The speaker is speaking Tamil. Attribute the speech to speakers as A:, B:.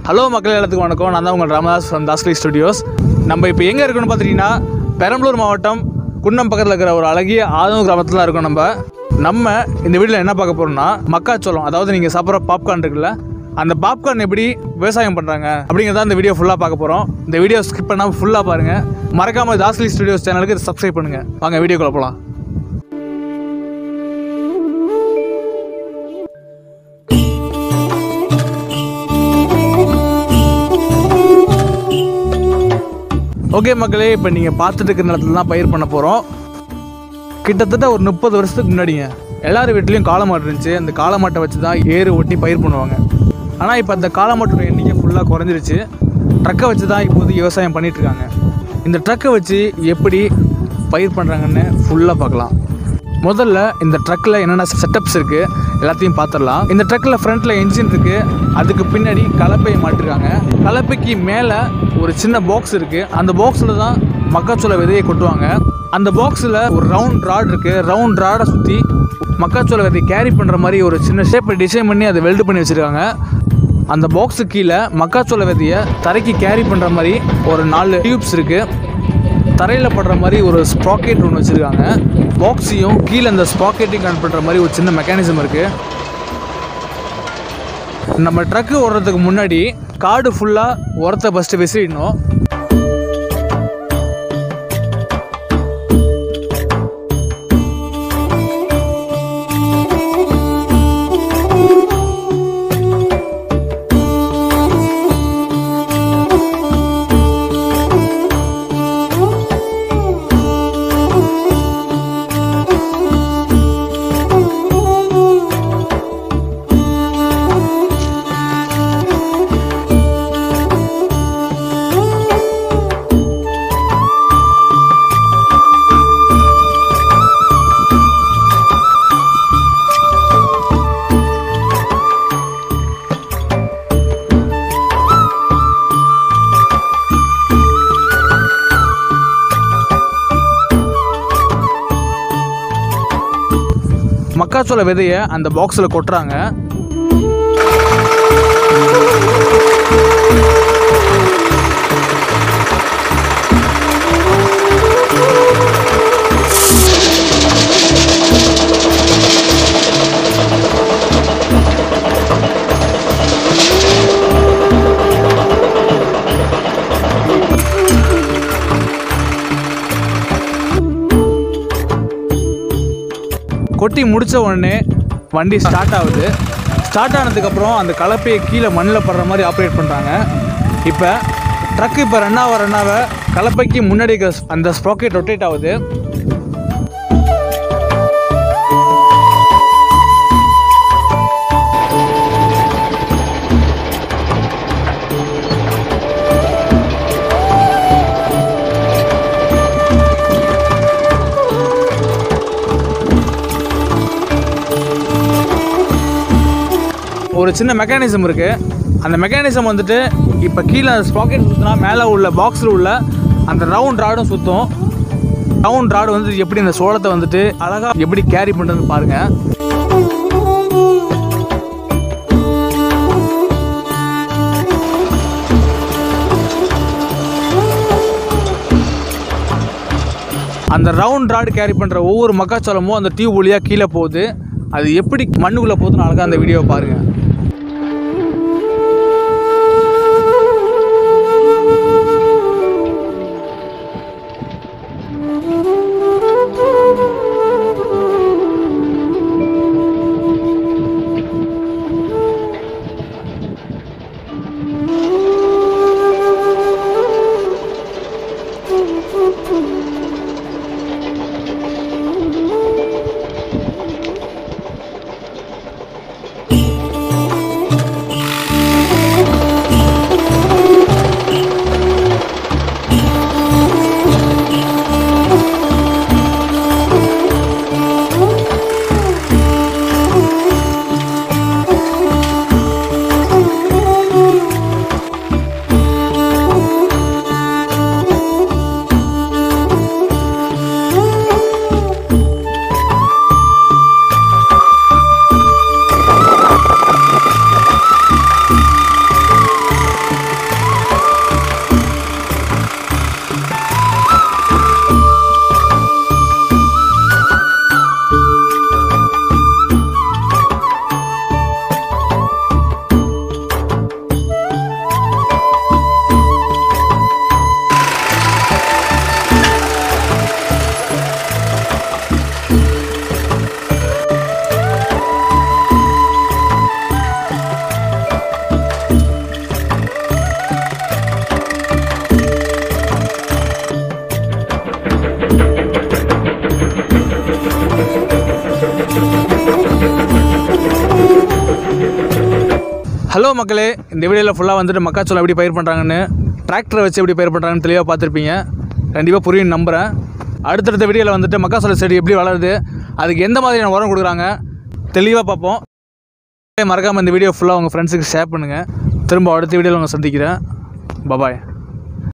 A: ஹலோ மக்கள் எல்லாத்துக்கும் வணக்கம் நான் தான் உங்கள் ராமதாஸ் ஃப்ரம் தாஸ்லி ஸ்டுடியோஸ் நம்ம இப்போ எங்கே இருக்கோம்னு பார்த்துட்டிங்கன்னா பெரம்பலூர் மாவட்டம் குன்னம் பக்கத்தில் இருக்கிற ஒரு அழகிய ஆதவ கிராமத்தில் தான் இருக்கோம் நம்ம நம்ம இந்த வீடியோவில் என்ன பார்க்க போகிறோம்னா மக்காச்சோளம் அதாவது நீங்கள் சாப்பிட்ற பாப்கார்ன் இருக்குல்ல அந்த பாப்கார்ன் எப்படி விவசாயம் பண்ணுறாங்க அப்படிங்கிறத இந்த வீடியோ ஃபுல்லாக பார்க்க போகிறோம் இந்த வீடியோ ஸ்கிப் பண்ணாமல் ஃபுல்லாக பாருங்கள் மறக்காமல் தாஸ்லி ஸ்டுடியோஸ் சேனலுக்கு சப்ஸ்கிரைப் பண்ணுங்கள் வாங்க வீடியோக்குள்ள போகலாம் ஓகே மக்களே இப்போ நீங்கள் பார்த்துட்டு இருக்கிற நிலத்துல தான் பயிர் பண்ண போகிறோம் கிட்டத்தட்ட ஒரு முப்பது வருஷத்துக்கு முன்னாடிங்க எல்லார் வீட்லேயும் காளமாட்டு இருந்துச்சு அந்த காளமாட்டை வச்சு தான் ஏறு ஒட்டி பயிர் பண்ணுவாங்க ஆனால் இப்போ அந்த காளமாட்டோட எண்ணிக்கை ஃபுல்லாக குறைஞ்சிருச்சு ட்ரக்கை வச்சு தான் இப்போது விவசாயம் பண்ணிட்டு இருக்காங்க இந்த ட்ரக்கை வச்சு எப்படி பயிர் பண்ணுறாங்கன்னு ஃபுல்லாக பார்க்கலாம் முதல்ல இந்த ட்ரக்கில் என்னென்ன செட்டப்ஸ் இருக்குது எல்லாத்தையும் பார்த்துடலாம் இந்த ட்ரக்கில் ஃப்ரண்ட்டில் என்ஜின் இருக்குது அதுக்கு பின்னாடி கலப்பையை மாட்டிருக்காங்க கலப்பைக்கு மேலே ஒரு சின்ன பாக்ஸ் இருக்குது அந்த பாக்ஸில் தான் மக்காச்சோள விதையை கொட்டுவாங்க அந்த பாக்ஸில் ஒரு ரவுண்ட் ராட் இருக்குது ரவுண்ட் ராடை சுற்றி மக்காச்சோள விதையை கேரி பண்ணுற மாதிரி ஒரு சின்ன ஷேப்பை டிசைன் பண்ணி அதை வெல்டு பண்ணி வச்சுருக்காங்க அந்த பாக்ஸு கீழே மக்காச்சோள விதையை தரைக்கு கேரி பண்ணுற மாதிரி ஒரு நாலு டியூப்ஸ் இருக்குது தரையில் படுற மாதிரி ஒரு ஸ்ப்ராக்கெட் ஒன்று வச்சுருக்காங்க பாக்ஸையும் கீழே அந்த ஸ்ப்ராக்கெட்டையும் கனெக்ட் பண்ணுற மாதிரி ஒரு சின்ன மெக்கானிசம் இருக்குது நம்ம ட்ரக்கு ஓடுறதுக்கு முன்னாடி காடு ஃபுல்லாக உரத்தை ஃபஸ்ட்டு விசிறிடணும் மக்காச்சோள விதையை அந்த பாக்ஸில் கொட்டுறாங்க கொட்டி முடித்த உடனே வண்டி ஸ்டார்ட் ஆகுது ஸ்டார்ட் ஆனதுக்கப்புறம் அந்த கலப்பையை கீழே மண்ணில் படுற மாதிரி ஆப்ரேட் பண்ணுறாங்க இப்போ ட்ரக்கு இப்போ ரன் ஆக ரன் ஆக கலப்பைக்கு முன்னாடி இருக்கிற அந்த ஸ்ப்ராக்கெட் ரொட்டேட் ஆகுது ஒரு சின்ன மெக்கானிசம் இருக்குது அந்த மெக்கானிசம் வந்துட்டு இப்போ கீழே ஸ்பாக்கெட் சுற்றினா மேலே உள்ள பாக்ஸில் உள்ள அந்த ரவுண்ட் ராடும் சுற்றும் ரவுண்ட் ராடு வந்து எப்படி இந்த சோளத்தை வந்துட்டு அழகாக எப்படி கேரி பண்ணுறதுன்னு பாருங்கள் அந்த ரவுண்ட் ராடு கேரி பண்ணுற ஒவ்வொரு மக்காச்சோளமும் அந்த டியூப் வழியாக கீழே போகுது அது எப்படி மண்ணுக்குள்ளே போகுதுன்னு அழகாக அந்த வீடியோவை பாருங்கள் மக்களே இந்த வீடியோவில் ஃபுல்லாக வந்துட்டு மக்காச்சோளம் எப்படி பயிர் பண்ணுறாங்கன்னு டிராக்டரை வச்சு எப்படி பயிர் பண்ணுறாங்கன்னு தெளிவாக பார்த்துருப்பீங்க கண்டிப்பாக புரியும் நம்புகிறேன் அடுத்தடுத்த வீடியோவில் வந்துட்டு மக்காச்சோள செடி எப்படி வளருது அதுக்கு எந்த மாதிரியான உரம் கொடுக்குறாங்க தெளிவாக பார்ப்போம் மறக்காமல் இந்த வீடியோ ஃபுல்லாக உங்கள் ஃப்ரெண்ட்ஸுக்கு ஷேர் பண்ணுங்கள் திரும்ப அடுத்த வீடியோவில் உங்களை சந்திக்கிறேன் பபாய்